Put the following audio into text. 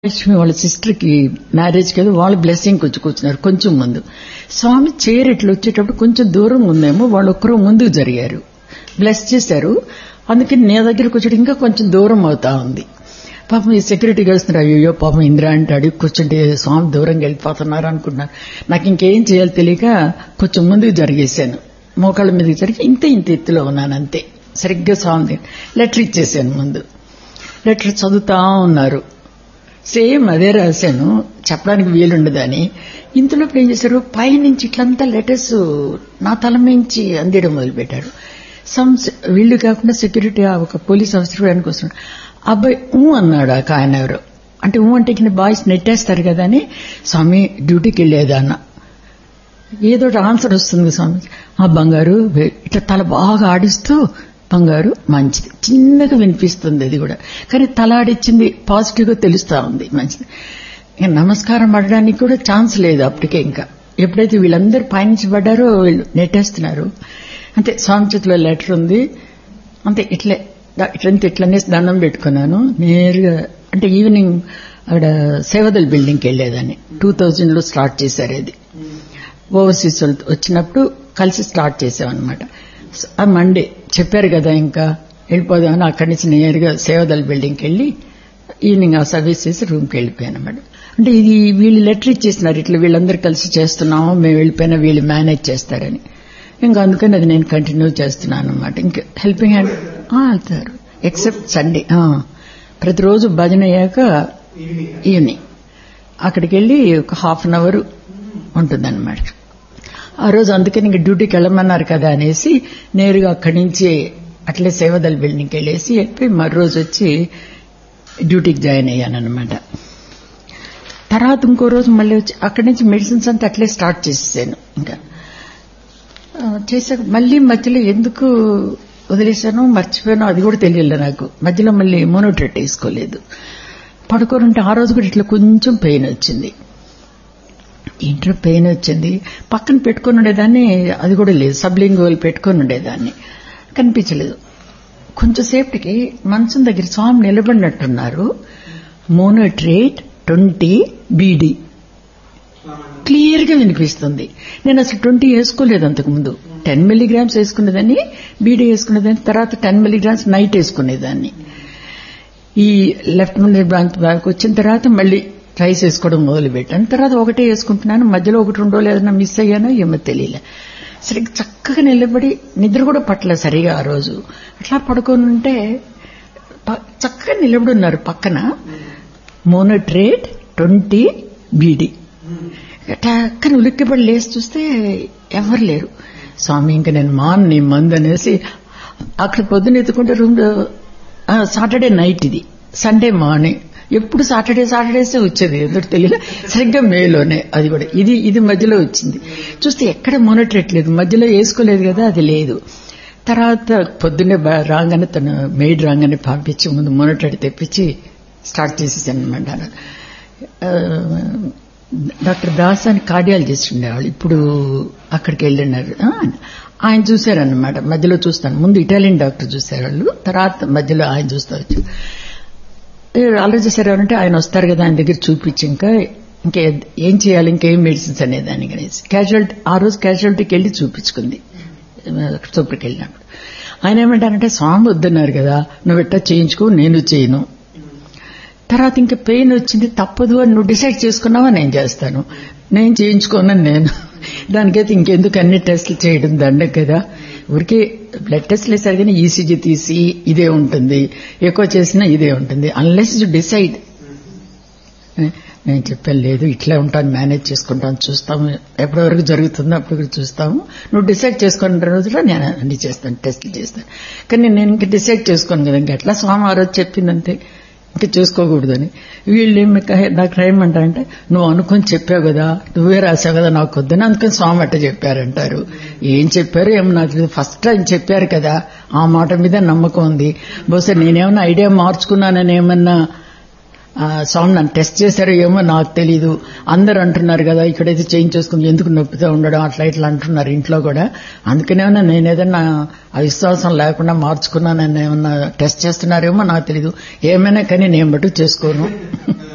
లక్ష్మి వాళ్ళ సిస్టర్ కి మ్యారేజ్ కదా వాళ్ళు బ్లెస్సింగ్ వచ్చి కూర్చున్నారు కొంచెం ముందు స్వామి చైర్ ఇట్లా వచ్చేటప్పుడు కొంచెం దూరం ఉందేమో వాళ్ళు ఒక్కరు ముందుకు జరిగారు బ్లెస్ చేశారు అందుకని నీ దగ్గరకు వచ్చేటప్పుడు ఇంకా కొంచెం దూరం అవుతా ఉంది పాపం ఈ సెక్యూరిటీ వస్తున్నారు అయ్యో పాపం ఇందిరా అంటే అడిగి కూర్చుంటే స్వామి దూరంగా వెళ్ళిపోతున్నారు అనుకున్నారు నాకు ఇంకేం చేయాలో తెలియక కొంచెం ముందుకు జరిగేశాను మోకాళ్ళ మీదకి జరిగి ఇంత ఇంత ఎత్తులో ఉన్నాను అంతే సరిగ్గా స్వామి లెటర్ ఇచ్చేసాను ముందు లెటర్ చదువుతా ఉన్నారు సేమ్ అదే రాశాను చెప్పడానికి వీలుండదని ఇంతలో ఏం చేశారు పైనుంచి ఇట్లంతా లెటర్స్ నా తల మించి అందేయడం మొదలుపెట్టారు సమ్ వీళ్ళు కాకుండా సెక్యూరిటీ ఒక పోలీస్ ఆఫీసర్ వెనక వస్తున్నాడు అబ్బాయి ఊ అన్నాడు ఆ ఆయన ఎవరు అంటే ఊ అంటే కింద బాయ్స్ నెట్టేస్తారు కదా అని స్వామి డ్యూటీకి వెళ్ళేదా అన్న ఏదో ఆన్సర్ వస్తుంది స్వామి ఆ బంగారు ఇట్లా తల బాగా ఆడిస్తూ బంగారు మంచిది చిన్నగా వినిపిస్తుంది అది కూడా కానీ తలాడిచ్చింది పాజిటివ్ గా తెలుస్తా ఉంది మంచిది ఇంకా నమస్కారం పడడానికి కూడా ఛాన్స్ లేదు అప్పటికే ఇంకా ఎప్పుడైతే వీళ్ళందరూ పయనించి పడ్డారో వీళ్ళు నెట్టేస్తున్నారు అంతే స్వామి చేతిలో లెటర్ ఉంది అంతే ఇట్లే ఇట్లంతా ఇట్లనేసి దండం పెట్టుకున్నాను నేరుగా అంటే ఈవినింగ్ అక్కడ సేవదల్ బిల్డింగ్కి వెళ్లేదని టూ థౌజండ్ లో స్టార్ట్ చేశారు అది ఓవర్సీస్ వచ్చినప్పుడు కలిసి స్టార్ట్ చేసామన్నమాట ఆ మండే చెప్పారు కదా ఇంకా వెళ్ళిపోదామని అక్కడి నుంచి నేరుగా సేవదల్ బిల్డింగ్కి వెళ్ళి ఈవినింగ్ ఆ సర్వీస్ చేసి రూమ్కి వెళ్ళిపోయాను అన్నమాట అంటే ఇది వీళ్ళు లెటర్ ఇచ్చేసినారు ఇట్లా వీళ్ళందరూ కలిసి చేస్తున్నాము మేము వెళ్ళిపోయినా వీళ్ళు మేనేజ్ చేస్తారని ఇంకా అందుకని అది నేను కంటిన్యూ చేస్తున్నాను అనమాట ఇంకా హెల్పింగ్ హ్యాండ్ వెళ్తారు ఎక్సెప్ట్ సండే ప్రతిరోజు భజన అయ్యాక ఈవినింగ్ అక్కడికి వెళ్ళి ఒక హాఫ్ అన్ అవర్ ఉంటుందన్నమాట ఆ రోజు అందుకని ఇంక డ్యూటీకి వెళ్ళమన్నారు కదా అనేసి నేరుగా అక్కడి నుంచి అట్లే సేవదల్ బిల్డింగ్కి వెళ్ళేసి వెళ్ళిపోయి మరో రోజు వచ్చి డ్యూటీకి జాయిన్ అయ్యాను అనమాట తర్వాత ఇంకో రోజు మళ్ళీ వచ్చి అక్కడి నుంచి మెడిసిన్స్ అంతా అట్లే స్టార్ట్ చేసేసాను ఇంకా చేశాక మళ్ళీ మధ్యలో ఎందుకు వదిలేశానో మర్చిపోయానో అది కూడా తెలియలే నాకు మధ్యలో మళ్ళీ మోనోట్రెట్ వేసుకోలేదు పడుకోనుంటే ఆ రోజు కూడా ఇట్లా కొంచెం పెయిన్ వచ్చింది ఇంట్లో పెయిన్ వచ్చింది పక్కన పెట్టుకుని ఉండేదాన్ని అది కూడా లేదు సబ్లింగోల్ పెట్టుకుని ఉండేదాన్ని కనిపించలేదు కొంచెంసేపటికి మంచం దగ్గర స్వామి నిలబడినట్టున్నారు మోనోట్రేట్ ట్వంటీ బీడీ క్లియర్ గా వినిపిస్తుంది నేను అసలు ట్వంటీ వేసుకోలేదు అంతకుముందు టెన్ మిల్లీగ్రామ్స్ వేసుకునేదాన్ని బీడీ వేసుకునేదాన్ని తర్వాత టెన్ మిల్లీగ్రామ్స్ నైట్ వేసుకునేదాన్ని ఈ లెఫ్ట్ మిల్లీ బ్రాంచ్ బ్యాక్ వచ్చిన తర్వాత మళ్ళీ రైస్ వేసుకోవడం మొదలు పెట్టాను తర్వాత ఒకటే వేసుకుంటున్నాను మధ్యలో ఒకటి రెండో లేదన్నా మిస్ అయ్యానో ఏమో తెలియలే సరిగ్గా చక్కగా నిలబడి నిద్ర కూడా పట్టలే సరిగా ఆ రోజు అట్లా పడుకొని ఉంటే చక్కగా నిలబడి ఉన్నారు పక్కన మోనోట్రేట్ ట్వంటీ బీడీ టక్కన ఉలిక్కిపడి లేచి చూస్తే ఎవరు లేరు స్వామి ఇంకా నేను మాన్ నీ మందు అనేసి అక్కడ పొద్దున ఎత్తుకుంటే రూమ్ సాటర్డే నైట్ ఇది సండే మార్నింగ్ ఎప్పుడు సాటర్డే సాటర్డేసే వచ్చేది ఎందుకు తెలియదు సరిగ్గా మేలోనే అది కూడా ఇది ఇది మధ్యలో వచ్చింది చూస్తే ఎక్కడ మొనట్లేదు మధ్యలో వేసుకోలేదు కదా అది లేదు తర్వాత పొద్దున్నే రాగానే తను మెయిడ్ రాగానే పంపించి ముందు మొనటెడ్ తెప్పించి స్టార్ట్ చేసేసాను అనమాట డాక్టర్ దాస్ అని కార్డియాలజిస్ట్ ఉండేవాళ్ళు ఇప్పుడు అక్కడికి వెళ్ళినారు ఆయన చూశారనమాట మధ్యలో చూస్తాను ముందు ఇటాలియన్ డాక్టర్ చూశారు వాళ్ళు తర్వాత మధ్యలో ఆయన చూస్తా వచ్చు ఆలోచిస్తారు అంటే ఆయన వస్తారు కదా ఆయన దగ్గర చూపించి ఇంకా ఇంకా ఏం చేయాలి ఇంకేం మెడిసిన్స్ అనేదాన్ని కనేసి క్యాజువాలిటీ ఆ రోజు క్యాజువాలిటీకి వెళ్ళి చూపించుకుంది సూపర్కి వెళ్ళినప్పుడు ఆయన ఏమంటారంటే స్వామి వద్దన్నారు కదా నువ్వు ఎట్టా చేయించుకో నేను చేయను తర్వాత ఇంకా పెయిన్ వచ్చింది తప్పదు అని నువ్వు డిసైడ్ చేసుకున్నావా నేను చేస్తాను నేను చేయించుకోనని నేను దానికైతే ఇంకెందుకు అన్ని టెస్టులు చేయడం దండ కదా ఊరికే బ్లడ్ టెస్ట్లు వేసారు కానీ ఈసీజీ తీసి ఇదే ఉంటుంది ఎక్కువ చేసినా ఇదే ఉంటుంది అన్లెస్ యు డిసైడ్ నేను చెప్పాను లేదు ఇట్లా ఉంటాను మేనేజ్ చేసుకుంటాను చూస్తాము ఎప్పటి వరకు జరుగుతుందో అప్పటి చూస్తాము నువ్వు డిసైడ్ చేసుకున్న రోజులో నేను అన్ని చేస్తాను టెస్ట్లు చేస్తాను కానీ నేను ఇంకా డిసైడ్ చేసుకోను కదా ఇంకా ఎట్లా స్వామి ఆ రోజు చెప్పిందంతే ఇంకా చేసుకోకూడదని వీళ్ళు ఏమి డాక్టర్ ఏమంటారంటే నువ్వు అనుకుని చెప్పావు కదా నువ్వే రాసావు కదా నాకు వద్దని అందుకని స్వామి అట్ట చెప్పారంటారు ఏం చెప్పారు ఏమో నాకు ఫస్ట్ టైం చెప్పారు కదా ఆ మాట మీద నమ్మకం ఉంది బహుశా నేనేమన్నా ఐడియా మార్చుకున్నానని ఏమన్నా స్వామి నన్ను టెస్ట్ చేశారో ఏమో నాకు తెలీదు అందరు అంటున్నారు కదా ఇక్కడైతే చేంజ్ చేసుకుని ఎందుకు నొప్పితో ఉండడం అట్లా ఇట్లా అంటున్నారు ఇంట్లో కూడా అందుకనేమన్నా నేను ఏదన్నా అవిశ్వాసం లేకుండా మార్చుకున్నానని ఏమన్నా టెస్ట్ చేస్తున్నారేమో నాకు తెలీదు ఏమైనా కానీ నేను బట్టు చేసుకోను